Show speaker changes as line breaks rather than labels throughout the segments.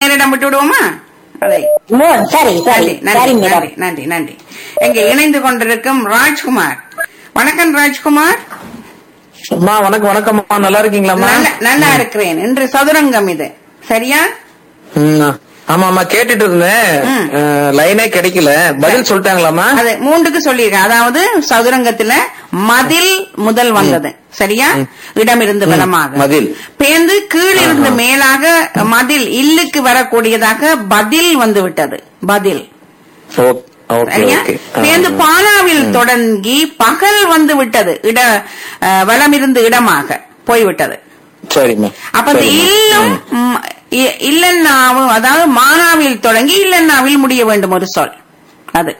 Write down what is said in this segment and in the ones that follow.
நேரிடம் விட்டு விடுவோமா அதை
ஓ, சரி சரி
நன்றி
சரி
நன்றி
மேடம்
நன்றி நன்றி நன்றி இங்கே இணைந்து கொண்டிருக்கும் ராஜ்குமார் வணக்கம் ராஜ்குமார்
அம்மா வணக்கம் வணக்கம்மா நல்லா இருக்கீங்களாம்மா
நல்ல- நல்லா இருக்கிறேன் இன்று சதுரங்கம் இது சரியா
ம், ஆமா ஆமா கேட்டுட்டு இருந்தேன்
ம்.
அஹ், லைனே கிடைக்கல பதில் சொல்லிட்டாங்களாம்மா
அது மூன்றுக்கு சொல்லியிருக்கேன் அதாவது சதுரங்கத்துல மதில் முதல் வந்தது சரியா இடமிருந்து பலமாக
மதில்.
பேந்து கீழிருந்து மேலாக மதில் இல்லுக்கு வரக்கூடியதாக பதில் வந்து விட்டது பதில்
ஓ- ஓகே
சரியா
ஓகே
பேந்து பாலாவில் தொடங்கி பகல் வந்து விட்டது இட அஹ், வலமிருந்து இடமாக போய்விட்டது
சரிம்மா
அப்ப இந்த
சரிம்மா.
இல்லம்
ம்.
ம், இ- இல்லன்னாவும் அதாவது மானாவில் தொடங்கி இல்லன்னாவில் முடிய வேண்டும் ஒரு சொல் அது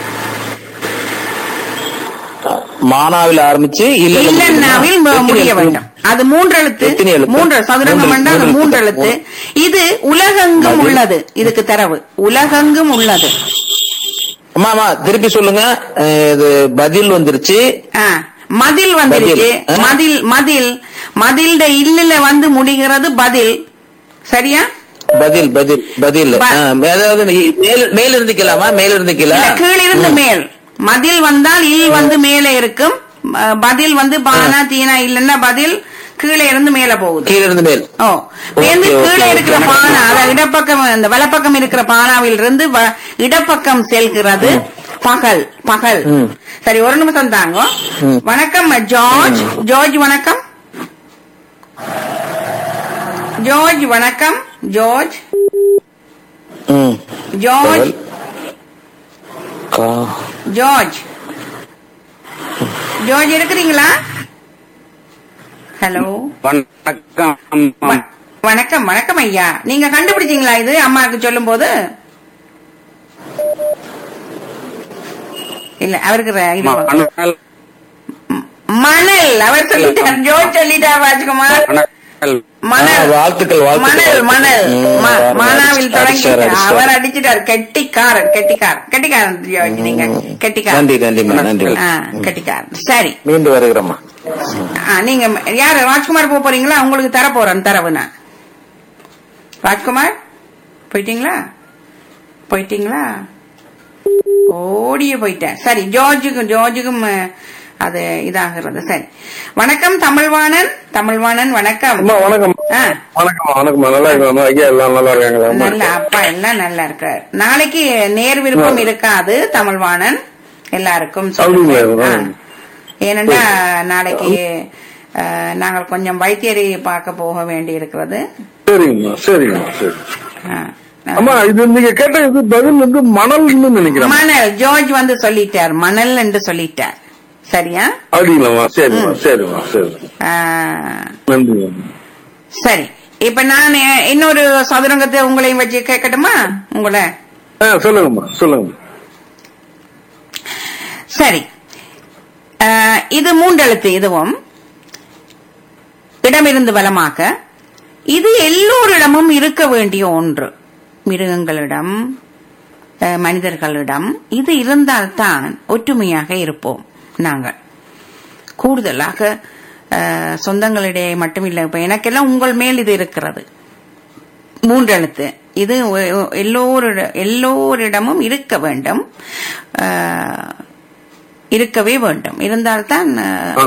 மானாவில் ஆரம்பிச்சு இல்ல
இல்லன்னாவில் மு- முடிய வேண்டும் அது மூன்றெழுத்து
எத்தனை எழுத்து?
மூன்று சதுரங்கம்
மூன்று-
என்றால்
மூன்று
மூன்று
எழுத்து.
எழுத்து இது உலகெங்கும்
மதில்.
உள்ளது இதுக்கு தரவு உலகெங்கும் உள்ளது
அம்மா அம்மா திருப்பி சொல்லுங்க அஹ், இது பதில் வந்துருச்சு
ஆ, மதில் வந்துருச்சு
பதில். ஆ.
மதில் மதில் மதில்ட இல்லல வந்து முடிகிறது பதில் சரியா
பதில் பதில் பதில்
ப-
அஹ், அதாவது நீ மேல் மேல் இருந்துக்கலாமா மேல் இருந்துக்கல
இல்ல கீழிருந்து மேல் மதில் வந்தால் இல் வந்து மேலே இருக்கும் அஹ், பதில் வந்து பானா தீனா இல்லன்னா பதில் கீழே இருந்து மேல போகுது
கீழ இருந்து மேல்
ஓ பேருந்து
ஓகே,
கீழே
ஓகே,
இருக்கிற
ஓகே.
பானா அதாவது இடப்பக்கம் இந்த வலப்பக்கம் இருக்கிற பானாவில் இருந்து வ- இடப்பக்கம் செல்கிறது பகல் பகல்
ம்.
சரி ஒரு நிமிஷம் தாங்க
ம்.
வணக்கம் ஜார்ஜ் ஜார்ஜ் வணக்கம் ஜார்ஜ் வணக்கம் ஜார்ஜ்
ம்.
ஜார்ஜ்
பதில். கா-
ஜார்ஜ் ஜார்ஜ் இருக்கிறீங்களா ஹலோ
வணக்கம்
வ- வணக்கம் வணக்கம் ஐயா நீங்க கண்டுபிடிச்சீங்களா இது அம்மாவுக்கு சொல்லும் போது இல்ல அவருக்கு ர- இது
மணல்
மணல் அவர் சொல்லிட்டார் ஜோர் சொல்லிட்டார் ராஜ்குமார்
மணல்
மணல்
ஆ, வாழ்த்துக்கள், வாழ்த்துக்கள்.
மணல் மணல்
ம்,
ம-
பாருங்க.
மானாவில் தொடங்கி
அடிச்சார், அடிச்சார்.
அவர் அடிச்சிட்டார் கெட்டிக்காரன் கெட்டிக்காரன் கெட்டிக்காரன் ஜோர்ஜ் நீங்க கெட்டிக்காரன்
நன்றி நன்றிம்மா நன்றி
ஆ, கெட்டிக்காரன் சரி
மீண்டும் வருகிறோம்மா
ஆ, நீங்க யாரு ராஜ்குமார் போக போறீங்களா உங்களுக்கு தர போறேன் தரவு நான் ராஜ்குமார் போயிட்டீங்களா போயிட்டீங்களா ஓடியே போயிட்டேன் சரி ஜார்ஜுக்கும் ஜார்ஜுக்கும் அஹ், அது இதாகிறது சரி வணக்கம் தமிழ்வாணன் தமிழ்வாணன் வணக்கம்
அம்மா வணக்கம்
ஆ,
வணக்கம் வணக்கம் நல்லா இருக்கோம் ஐயா எல்லாம் நல்லா இருக்காங்களா அம்மா?
நல்ல அப்பா எல்லாம் நல்லா இருக்காரு நாளைக்கு நேர் விருப்பம் இருக்காது தமிழ்வாணன் எல்லாருக்கும் சொல்லுங்க.
அப்படிங்களா?
ஆ. ஏனென்றா நாளைக்கு அஹ், நாங்கள் கொஞ்சம் வைத்தியரை பார்க்க போக வேண்டி இருக்கிறது
சரிங்கம்மா சரிங்கம்மா சரி
ஆ.
அம்மா இது நீங்க கேட்ட இது பதில் வந்து மணல்னு நினைக்கிறேன்
மணல் ஜார்ஜ் வந்து சொல்லிட்டார் மணல் என்று சொல்லிட்டார் சரியா
அப்படிங்களாம்மா சரிம்மா சரிம்மா சரி
ஆ,
நன்றிங்கம்மா
சரி இப்ப நான் இன்னொரு சதுரங்கத்தை உங்களையும் வச்சு கேட்கட்டுமா உங்களை
ஆ சொல்லுங்கம்மா சொல்லுங்க
சரி ஆ, இது மூன்றெழுத்து இதுவும் இடமிருந்து வலமாக இது எல்லோரிடமும் இருக்க வேண்டிய ஒன்று மிருகங்களிடம் ஆ, மனிதர்களிடம் இது இருந்தால்தான் ஒற்றுமையாக இருப்போம் நாங்கள் கூடுதலாக ஆ, சொந்தங்களிடையே மட்டுமில்லை இப்ப எனக்கெல்லாம் உங்கள் மேல் இது இருக்கிறது மூன்றெழுத்து இது ஒ- ஒ- எல்லோரிட எல்லோரிடமும் இருக்க வேண்டும் ஆ, இருக்கவே வேண்டும் இருந்தால்தான்
ஆ.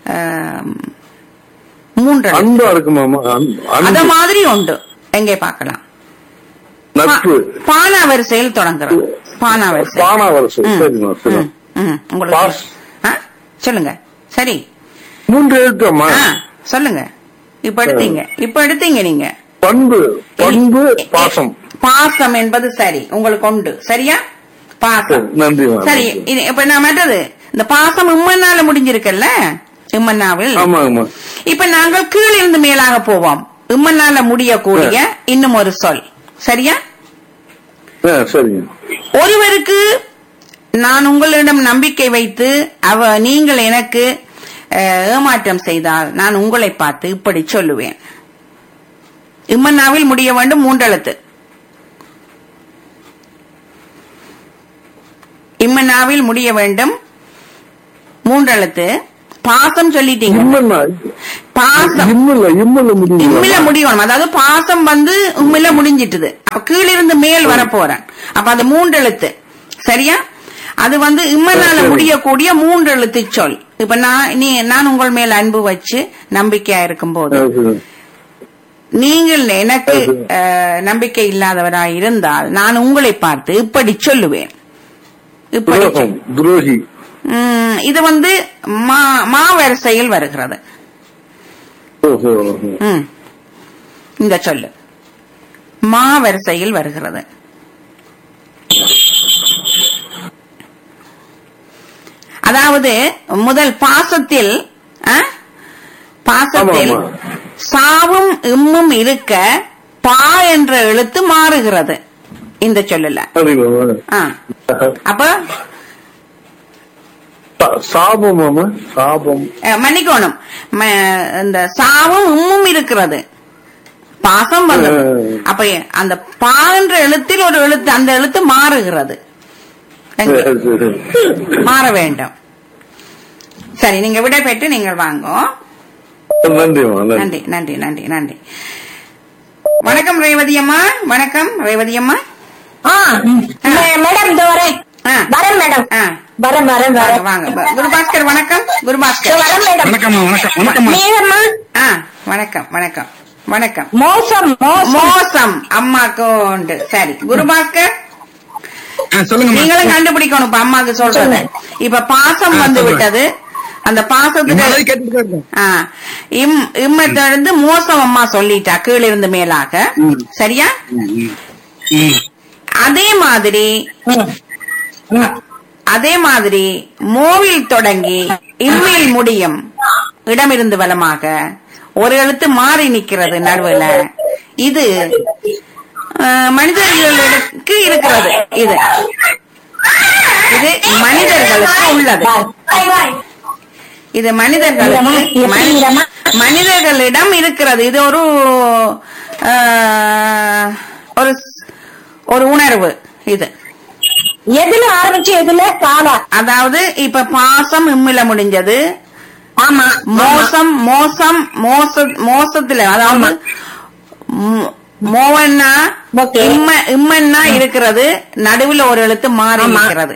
மூன்றெழுத்து
அன்பா இருக்குமாமா அன்பு
அத
அன்பு,
மாதிரி உண்டு எங்கே பார்க்கலாம்
நட்பு
பா- பானா வரிசையில் தொடங்குறோம் பானா வரிசை
பானா வரிசை
ம்,
சரிம்மா சரி
ம், ம், உங்களுக்கு
பாஸ்.
ஆ? சொல்லுங்க சரி
மூன்று எழுத்தம்மா
ஆ, சொல்லுங்க இப்ப எடுத்தீங்க இப்ப எடுத்தீங்க நீங்க
பண்பு பண்பு பாசம்
பாசம் என்பது சரி உங்களுக்கு உண்டு சரியா பாசம்
சரி, நன்றிம்மா
சரி இது இப்ப நான் மற்றது இந்த பாசம் இம்மன்னால முடிஞ்சிருக்குல்ல இம்மன்னாவில்
ஆமாங்கம்மா
இப்ப நாங்கள் கீழிருந்து மேலாக போவோம் இம்மன்னால முடியக்கூடிய இன்னும் ஒரு சொல் சரியா
ஆ சரிங்க
ஒருவருக்கு நான் உங்களிடம் நம்பிக்கை வைத்து அவ நீங்கள் எனக்கு அஹ், ஏமாற்றம் செய்தால் நான் உங்களை பார்த்து இப்படி சொல்லுவேன் இம்மன்னாவில் முடிய வேண்டும் மூன்றெழுத்து இம்மன்னாவில் முடிய வேண்டும் மூன்றெழுத்து பாசம் சொல்லிட்டீங்க
இம்மன்னா
பாசம்
இம்மில்ல இம்மில்ல முடியும்
இம்மில முடியணும் அதாவது பாசம் வந்து உம்மில முடிஞ்சிட்டுது அப்ப கீழிருந்து மேல் வர போறேன் அப்ப அது மூன்று எழுத்து சரியா அது வந்து இம்மனால
சரி.
முடியக்கூடிய மூன்று எழுத்து சொல் இப்ப நான் நீ நான் உங்கள் மேல் அன்பு வச்சு நம்பிக்கையா இருக்கும் போது நீங்கள் எனக்கு
சரி.
அஹ், நம்பிக்கை இல்லாதவராய் இருந்தால் நான் உங்களை பார்த்து இப்படி சொல்லுவேன் இப்படி சொல்-
துரோகம் துரோகி
உம், இது வந்து மா மா வரிசையில் வருகிறது
ஓஹோ ஓஹோ.
ம். இந்த சொல்லு மா வரிசையில் வருகிறது அதாவது முதல் பாசத்தில் ஆ? பாசத்தில்
ஆமா,
சாவும் இம்மும் இருக்க பா என்ற எழுத்து மாறுகிறது இந்த சொல்லல
அப்படிங்களா?
ஆ. அப்ப
சா- சாபம் மாமா சாபம்
அஹ், மன்னிக்கணும் ம- இந்த சாவும் உம்மும் இருக்கிறது பாசம் வந்தது
அஹ்.
அப்ப அந்த பா என்ற எழுத்தில் ஒரு எழுத்து அந்த எழுத்து மாறுகிறது எங்க?
சரி, சரி.
மாற வேண்டும் சரி நீங்க விடை பெற்று நீங்கள் வாங்கோ
நன்றிமா நன்றி
நன்றி நன்றி நன்றி நன்றி வணக்கம் ரேவதி அம்மா வணக்கம் ரேவதி அம்மா
ஆ, மே- மேடம் இதோ வரேன்
ஆ.
வரேன் மேடம்
ஆ.
வரேன் வரேன்
வாங்க
வரேன்
வாங்க ப- குருபாஸ்கர் வணக்கம்
இதோ
குருபாஸ்கர்
வரேன் மேடம்
வணக்கம்மா வணக்கம் வணக்கம்மா
மேகம்மா
ஆ வணக்கம் வணக்கம் வணக்கம்
மோசம் மோசம்
மோசம் அம்மாக்கு உண்டு சரி குருபாஸ்கர்
ஆ, சொல்லுங்கம்மா
நீங்களும் கண்டுபிடிக்கணும் இப்ப அம்மாக்கு சொல்றது இப்ப பாசம்
ஆ,
வந்து
சொல்றேன்.
விட்டது அந்த
இந்த
பாசத்துக்கு
மாதிரி கேட்டுட்டு தான் இருக்கேன்.
ஆ, இம் இம்மத்திலிருந்து மோசம் அம்மா சொல்லிட்டா கீழிருந்து மேலாக
ம்.
சரியா
ம்.
அதே மாதிரி அதே மாதிரி மோவில் தொடங்கி இம்மில் முடியும் இடமிருந்து வலமாக ஒரு எழுத்து மாறி நிக்கிறது நடுவுல இது ஆ, மனிதர்களுக்கு இருக்கிறது இது இது மனிதர்களுக்கு உள்ளது இது மனிதர்களுக்கு மனி- மனிதர்களிடம் இருக்கிறது இது ஒரு ஆ, ஒரு ஒரு உணர்வு இது
எதுல ஆரம்பிச்சு எதுல காலா
அதாவது இப்ப பாசம் இம்மில முடிஞ்சது
ஆமா
மோசம் மோசம் மோச மோசத்துல அதாவது மோ- மோவன்னா
Okay.
இம்ம இம்மன்னா இருக்கிறது நடுவுல ஒரு எழுத்து மாறி
ஆமா.
இருக்கிறது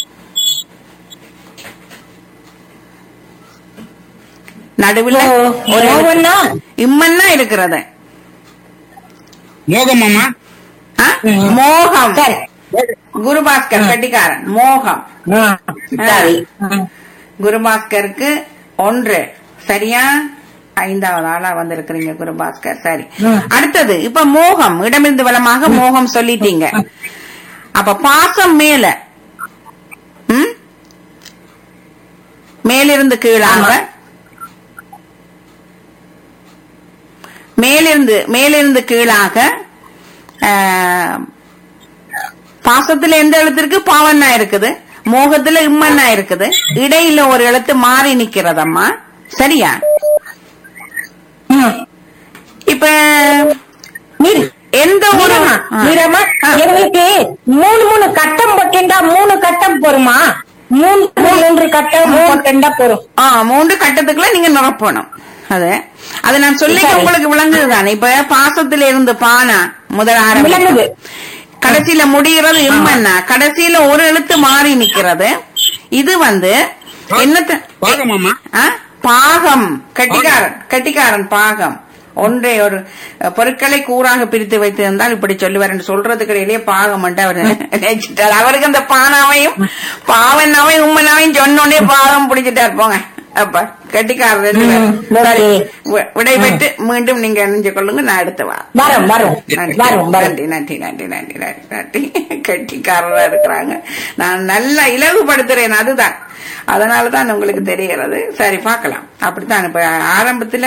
நடுவுல ஒரு எழுத்து-
மோகன்னா
இம்மன்னா இருக்கிறது
மோகமாம்மா
ஆ? மோகம்
சரி
குருபாஸ்கர் கட்டிக்காரன் மோகம்
ஆ, சரி
குருபாஸ்கருக்கு ஒன்று சரியா ஐந்தாவது ஆளா வந்திருக்கிறீங்க குருபாஸ்கர் சரி
ம்.
அடுத்தது இப்ப மோகம் இடமிருந்து வலமாக மோகம் சொல்லிட்டீங்க அப்ப பாசம் மேல ம்? மேலிருந்து கீழாக மேலிருந்து மேலிருந்து கீழாக ஆ, பாசத்துல எந்த எழுத்து இருக்கு பாவண்ணா இருக்குது மோகத்துல இம்மண்ணா இருக்குது இடையில ஒரு எழுத்து மாறி நிக்கிறதம்மா சரியா
ம்.
இப்ப
மீர்
எந்த ஒரு
மீரம்மா,
ஆ.
மீரம்மா,
ஆ.
எங்களுக்கு மூணு மூணு கட்டம் போட்டுண்டா மூணு கட்டம் போருமா மூணு மூன்று கட்டம் போட்டுண்டா போரும்
ஆ மூன்று கட்டத்துக்குள்ள நீங்க நிரப்பணும் அது அது நான் சொல்லி
சரி.
உங்களுக்கு விளங்குது தானே இப்ப பாசத்துல இருந்து பானா முதல் ஆரம்பிக்கும்
விளங்குது.
கடைசியில முடிகிறது இம்மன்னா கடைசியில ஒரு எழுத்து மாறி நிக்கிறது இது வந்து என்னத்த
பாகமாம்மா
ஆ? பாகம் கட்டிக்காரன் கட்டிக்காரன் பாகம் ஒன்றை ஒரு அஹ், பொருட்களை கூறாக பிரித்து வைத்திருந்தால் இப்படி சொல்லுவார் என்று சொல்றதுக்கு இடையிலேயே பாகம் அவர் நினைச்சிட்டார் அவருக்கு அந்த பானாவையும் பாவனாவையும் உம்மனாவையும் சொன்னோடனே பாகம் பிடிச்சிட்டார் போங்க அப்ப கட்டிக்காரர் ரெண்டு பேரும்.
ம்,
சரி
ஓகே.
வி- விடைபெற்று மீண்டும் நீங்க நினைஞ்சு கொள்ளுங்க நான் அடுத்து வா
வரும் வரும்
நன்றி
வரும் வரும்
நன்றி நன்றி நன்றி நன்றி நன்றி நன்றி கட்டிக்காரரா இருக்கிறாங்க நான் நல்லா இலகுபடுத்துறேன் அதுதான் அதனாலதான் உங்களுக்கு தெரிகிறது சரி பார்க்கலாம் அப்படித்தான் இப்ப ஆரம்பத்துல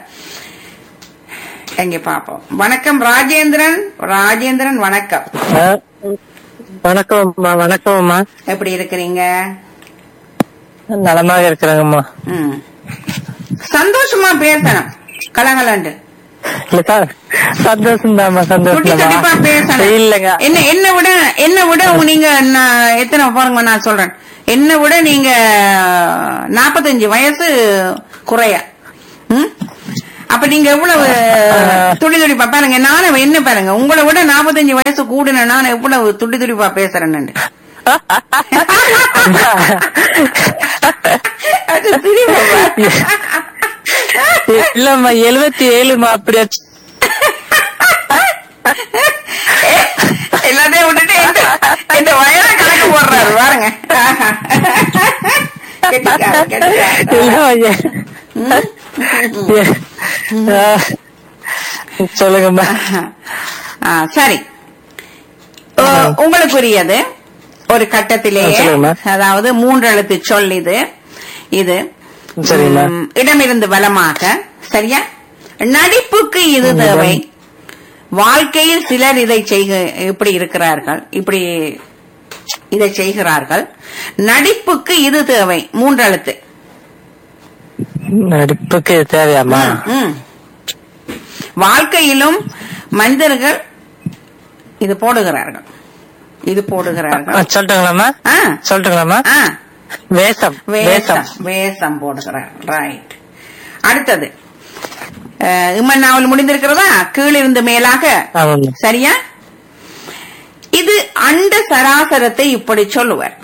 எங்க பாப்போம் வணக்கம் ராஜேந்திரன் ராஜேந்திரன் வணக்கம்
வணக்கம்மா வணக்கம்மா
எப்படி இருக்கிறீங்க
நலமாக இருக்கிறாங்கம்மா
ம். சந்தோஷமா பேசணும் கலகலண்டு
இல்ல சார் சந்தோஷம் தான்மா
குட்டி கண்டிப்பா
சந்தோஷம்
பேசணும்
இல்லங்க
என்ன என்ன விட என்ன விட நீங்க நான் எத்தனை பாருங்க நான் சொல்றேன் என்னை விட நீங்க நாற்பத்தஞ்சு வயசு குறைய ம்? அப்ப நீங்க எவ்வளவு துடி துடிப்பா பாருங்க நானும் என்ன பாருங்க உங்களை விட நாற்பத்தஞ்சு வயசு கூடுன நான் எவ்வளவு துடி துடிப்பா பேசுறேன்னு அது சிரிப்பா.
இல்லம்மா எழுபத்தி ஏழுமா அப்படியாச்சு
எல்லாத்தையும் விட்டுட்டு இந்த- இந்த வயதை கணக்கு போடுறாரு பாருங்க கெட்டிக்காரன், கெட்டிக்காரன்.
இல்லம்மா, ஏ- ஆ, சொல்லுங்கம்மா
ஆ, சரி ஓ, உங்களுக்குரியது ஒரு கட்டத்திலேயே
ஆ, சொல்லுங்கம்மா.
அதாவது மூன்று எழுத்து சொல் இது இது
சரிம்மா.
ம், இடமிருந்து வலமாக சரியா நடிப்புக்கு இது தேவை வாழ்க்கையில் சிலர் இதை செய்க இப்படி இருக்கிறார்கள் இப்படி இதை செய்கிறார்கள் நடிப்புக்கு இது தேவை மூன்று எழுத்து
நடிப்புக்கு தேவையாம்மா
ம். வாழ்க்கையிலும் மனிதர்கள் இது போடுகிறார்கள் இது
ஆ,
போடுகிறார்கள்
சொல்லட்டுங்களாம்மா
ஆ,
சொல்லட்டுங்களாம்மா
ஆ,
வேஷம்
வேஷம்
வேஷம்
வேஷம் போடுகிறார் ரைட் அடுத்தது அஹ், இம்மன் நாவல் முடிந்திருக்கிறதா கீழிருந்து மேலாக
ஆமாம்மா
சரியா இது அண்ட சராசரத்தை இப்படி சொல்லுவர்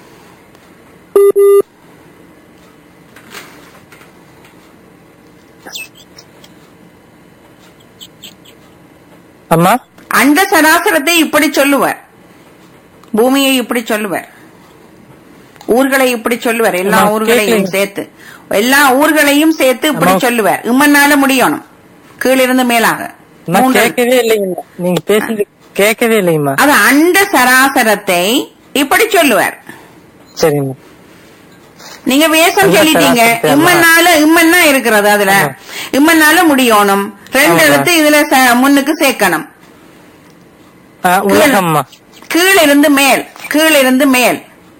அம்மா
அண்ட சராசரத்தை இப்படி சொல்லுவர் பூமியை இப்படி சொல்லுவர் ஊர்களை இப்படி சொல்லுவர் எல்லா
அம்மா,
ஊர்களையும்
கேக்கலைங்க.
சேர்த்து எல்லா ஊர்களையும் சேர்த்து இப்படி
அம்மா.
சொல்லுவார் இம்மன்னால முடியணும் கீழிருந்து மேலாக
அம்மா
மூன்று-
கேட்கவே இல்லைங்கம்மா நீங்க பேசுறது கேட்கவே இல்லைங்கம்மா
அது அண்ட சராசரத்தை இப்படி சொல்லுவார்
சரிங்கம்மா
நீங்க வேஷம்
அண்ட
சொல்லிட்டீங்க
சராசரத்தை, அம்மா.
இம்மன்னால இம்மன்னா இருக்கிறது அதுல
ஆமா.
இம்மன்னால முடியணும் ரெண்டு
ஆமா.
எழுத்து இதுல ச- முன்னுக்கு சேர்க்கணும்
ஆ, உலகம்மா
கீழிருந்து மேல் கீழிருந்து மேல்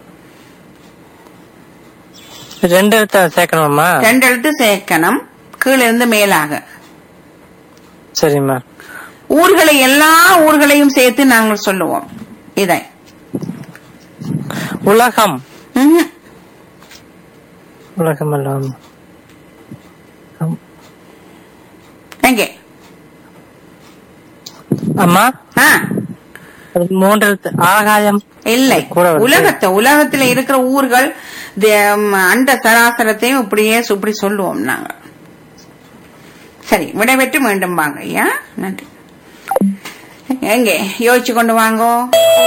ரெண்டு எழுத்த சேர்க்கணுமாம்மா
ரெண்டு எழுத்து சேர்க்கணும் கீழிருந்து மேலாக
சரிம்மா
ஊர்களை எல்லா ஊர்களையும் சேர்த்து நாங்கள் சொல்லுவோம் இதை
உலகம்
ம்ஹும்.
உலகம் அல்ல
எங்கே
அம்மா
ஆ,
அது மூன்று எழுத்து ஆகாயம்
இல்லை
கூட வருது.
உலகத்தை உலகத்துல இருக்கிற ஊர்கள் தே- ம், அண்ட சராசரத்தையும் இப்படியே சு- இப்படி சொல்லுவோம் நாங்க சரி விடைபெற்று மீண்டும் வாங்க ஐயா நன்றி எங்கே யோசிச்சு கொண்டு வாங்கோ